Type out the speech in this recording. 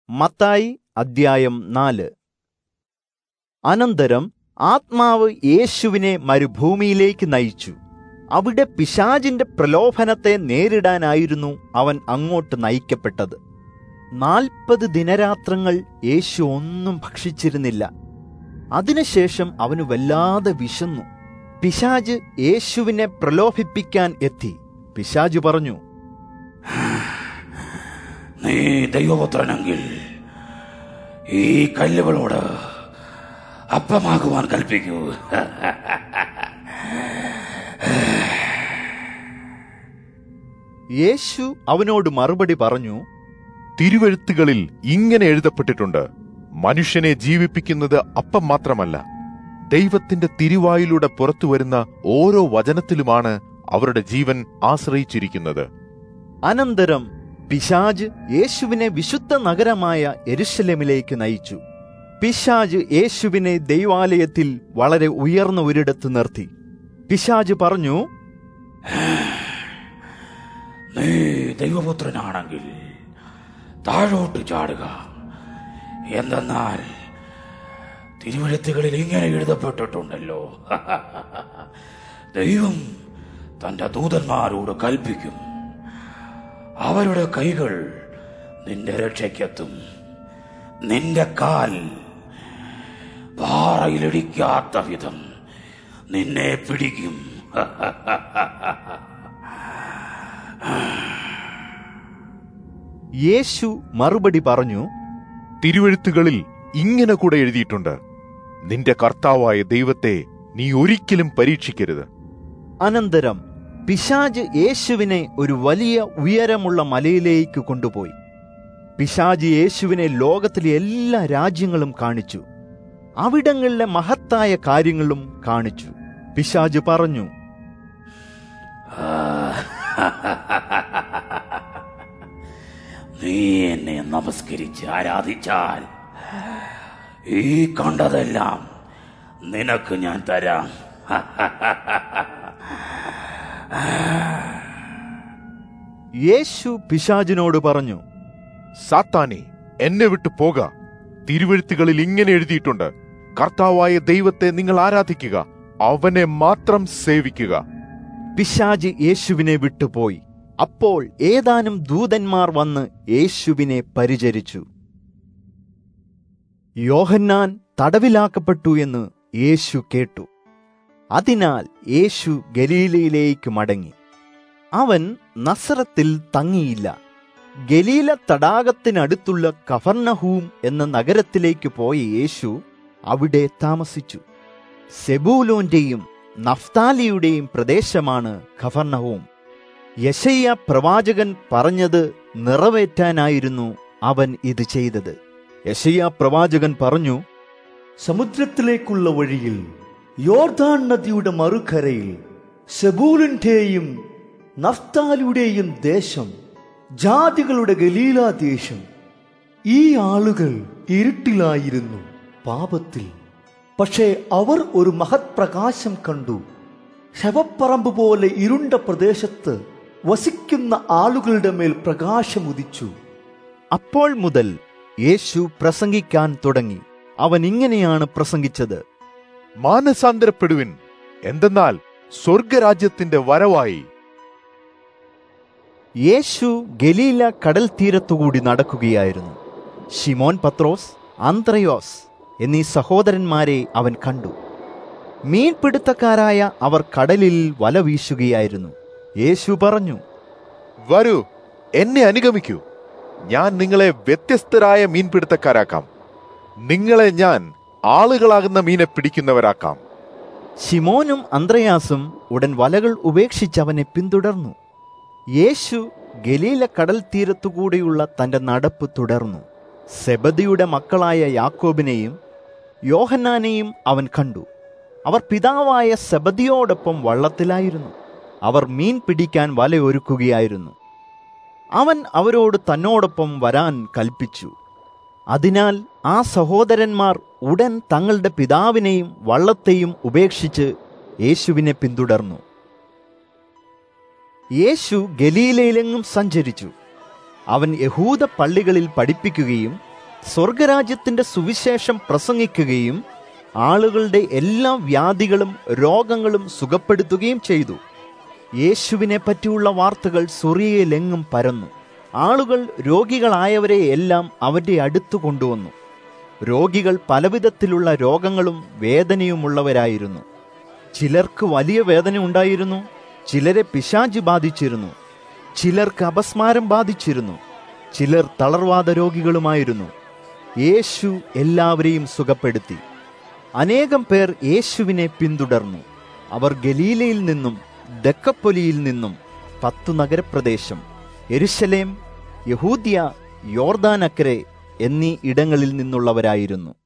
മത്തായി അദ്ധ്യായം നാല് അനന്തരം ആത്മാവ് യേശുവിനെ മരുഭൂമിയിലേക്ക് നയിച്ചു അവിടെ പിശാചിന്റെ പ്രലോഭനത്തെ നേരിടാനായിരുന്നു അവൻ അങ്ങോട്ട് നയിക്കപ്പെട്ടത് നാൽപ്പത് ദിനരാത്രങ്ങൾ യേശു ഒന്നും ഭക്ഷിച്ചിരുന്നില്ല അതിനുശേഷം അവന് വല്ലാതെ വിശന്നു പിശാജ് യേശുവിനെ പ്രലോഭിപ്പിക്കാൻ എത്തി പിശാജ് പറഞ്ഞു നീ ദൈവപുത്രനെങ്കിൽ ഈ കല്ലുകളോട് അപ്പമാകുവാൻ കൽപ്പിക്കൂ യേശു അവനോട് മറുപടി പറഞ്ഞു തിരുവെഴുത്തുകളിൽ ഇങ്ങനെ എഴുതപ്പെട്ടിട്ടുണ്ട് മനുഷ്യനെ ജീവിപ്പിക്കുന്നത് അപ്പം മാത്രമല്ല ദൈവത്തിന്റെ തിരുവായിലൂടെ പുറത്തുവരുന്ന ഓരോ വചനത്തിലുമാണ് അവരുടെ ജീവൻ ആശ്രയിച്ചിരിക്കുന്നത് അനന്തരം പിശാജ് യേശുവിനെ വിശുദ്ധ നഗരമായ എരുശലേമിലേക്ക് നയിച്ചു പിശാജ് യേശുവിനെ ദൈവാലയത്തിൽ വളരെ ഉയർന്ന ഒരിടത്ത് നിർത്തി പിശാജ് പറഞ്ഞു നീ ദൈവപുത്രനാണെങ്കിൽ താഴോട്ട് ചാടുക എന്തെന്നാൽ തിരുവഴുത്തുകളിൽ ഇങ്ങനെ എഴുതപ്പെട്ടിട്ടുണ്ടല്ലോ ദൈവം തന്റെ ദൂതന്മാരോട് കൽപ്പിക്കും അവരുടെ കൈകൾ നിന്റെ രക്ഷയ്ക്കെത്തും നിന്റെ കാൽ പാറയിലിടിക്കാത്ത വിധം നിന്നെ പിടിക്കും യേശു മറുപടി പറഞ്ഞു തിരുവെഴുത്തുകളിൽ ഇങ്ങനെ കൂടെ എഴുതിയിട്ടുണ്ട് നിന്റെ കർത്താവായ ദൈവത്തെ നീ ഒരിക്കലും പരീക്ഷിക്കരുത് അനന്തരം പിശാജ് യേശുവിനെ ഒരു വലിയ ഉയരമുള്ള മലയിലേക്ക് കൊണ്ടുപോയി പിശാജ് യേശുവിനെ ലോകത്തിലെ എല്ലാ രാജ്യങ്ങളും കാണിച്ചു അവിടങ്ങളിലെ മഹത്തായ കാര്യങ്ങളും കാണിച്ചു പിശാജ് പറഞ്ഞു നീ എന്നെ നമസ്കരിച്ച് ആരാധിച്ചാൽ ഈ കണ്ടതെല്ലാം നിനക്ക് ഞാൻ തരാം യേശു പിശാജിനോട് പറഞ്ഞു സാത്താനെ എന്നെ വിട്ടു പോക തിരുവെഴുത്തുകളിൽ ഇങ്ങനെ എഴുതിയിട്ടുണ്ട് കർത്താവായ ദൈവത്തെ നിങ്ങൾ ആരാധിക്കുക അവനെ മാത്രം സേവിക്കുക പിശാജ് യേശുവിനെ വിട്ടുപോയി അപ്പോൾ ഏതാനും ദൂതന്മാർ വന്ന് യേശുവിനെ പരിചരിച്ചു യോഹന്നാൻ തടവിലാക്കപ്പെട്ടു എന്ന് യേശു കേട്ടു അതിനാൽ യേശു ഗലീലയിലേക്ക് മടങ്ങി അവൻ നസറത്തിൽ തങ്ങിയില്ല ഗലീല തടാകത്തിനടുത്തുള്ള കഫർണഹൂം എന്ന നഗരത്തിലേക്ക് പോയ യേശു അവിടെ താമസിച്ചു സെബൂലോന്റെയും നഫ്താലിയുടെയും പ്രദേശമാണ് ഖഫർണഹൂം യശയ്യ പ്രവാചകൻ പറഞ്ഞത് നിറവേറ്റാനായിരുന്നു അവൻ ഇത് ചെയ്തത് യശയ്യ പ്രവാചകൻ പറഞ്ഞു സമുദ്രത്തിലേക്കുള്ള വഴിയിൽ യോർദാൻ നദിയുടെ മറുകരയിൽ സെബൂലിന്റെയും നഫ്താലിയുടെയും ദേശം ജാതികളുടെ ഗലീല ദേശം ഈ ആളുകൾ ഇരുട്ടിലായിരുന്നു പാപത്തിൽ പക്ഷേ അവർ ഒരു മഹത് പ്രകാശം കണ്ടു ശവപ്പറമ്പ് പോലെ ഇരുണ്ട പ്രദേശത്ത് വസിക്കുന്ന ആളുകളുടെ മേൽ പ്രകാശം ഉദിച്ചു അപ്പോൾ മുതൽ യേശു പ്രസംഗിക്കാൻ തുടങ്ങി അവൻ ഇങ്ങനെയാണ് പ്രസംഗിച്ചത് മാനസാന്തരപ്പെടുവിൻ എന്തെന്നാൽ സ്വർഗരാജ്യത്തിന്റെ വരവായി യേശു ഗലീല കടൽ തീരത്തുകൂടി നടക്കുകയായിരുന്നു ഷിമോൻ പത്രോസ് അന്ത്രയോസ് എന്നീ സഹോദരന്മാരെ അവൻ കണ്ടു മീൻപിടുത്തക്കാരായ അവർ കടലിൽ വല വീശുകയായിരുന്നു യേശു പറഞ്ഞു വരൂ എന്നെ അനുഗമിക്കൂ ഞാൻ നിങ്ങളെ വ്യത്യസ്തരായ മീൻപിടുത്തക്കാരാക്കാം നിങ്ങളെ ഞാൻ ആളുകളാകുന്ന മീനെ പിടിക്കുന്നവരാക്കാം ശിമോനും അന്ത്രയാസും ഉടൻ വലകൾ ഉപേക്ഷിച്ച് അവനെ പിന്തുടർന്നു യേശു ഗലീല കടൽ തീരത്തുകൂടിയുള്ള തന്റെ നടപ്പ് തുടർന്നു സെബദിയുടെ മക്കളായ യാക്കോബിനെയും യോഹന്നാനെയും അവൻ കണ്ടു അവർ പിതാവായ സെബദിയോടൊപ്പം വള്ളത്തിലായിരുന്നു അവർ മീൻ പിടിക്കാൻ വലയൊരുക്കുകയായിരുന്നു അവൻ അവരോട് തന്നോടൊപ്പം വരാൻ കൽപ്പിച്ചു അതിനാൽ ആ സഹോദരന്മാർ ഉടൻ തങ്ങളുടെ പിതാവിനെയും വള്ളത്തെയും ഉപേക്ഷിച്ച് യേശുവിനെ പിന്തുടർന്നു യേശു ഗലീലയിലെങ്ങും സഞ്ചരിച്ചു അവൻ യഹൂദ പള്ളികളിൽ പഠിപ്പിക്കുകയും സ്വർഗരാജ്യത്തിന്റെ സുവിശേഷം പ്രസംഗിക്കുകയും ആളുകളുടെ എല്ലാ വ്യാധികളും രോഗങ്ങളും സുഖപ്പെടുത്തുകയും ചെയ്തു യേശുവിനെ പറ്റിയുള്ള വാർത്തകൾ സുറിയയിലെങ്ങും പരന്നു ആളുകൾ രോഗികളായവരെ എല്ലാം അവന്റെ അടുത്തു കൊണ്ടുവന്നു രോഗികൾ പലവിധത്തിലുള്ള രോഗങ്ങളും വേദനയുമുള്ളവരായിരുന്നു ചിലർക്ക് വലിയ വേദന ഉണ്ടായിരുന്നു ചിലരെ പിശാച് ബാധിച്ചിരുന്നു ചിലർക്ക് അപസ്മാരം ബാധിച്ചിരുന്നു ചിലർ തളർവാദ രോഗികളുമായിരുന്നു യേശു എല്ലാവരെയും സുഖപ്പെടുത്തി അനേകം പേർ യേശുവിനെ പിന്തുടർന്നു അവർ ഗലീലയിൽ നിന്നും ദക്കപ്പൊലിയിൽ നിന്നും പത്തു നഗരപ്രദേശം എരുശലേം യഹൂദ്യ യോർദാനക്കരെ എന്നീ ഇടങ്ങളിൽ നിന്നുള്ളവരായിരുന്നു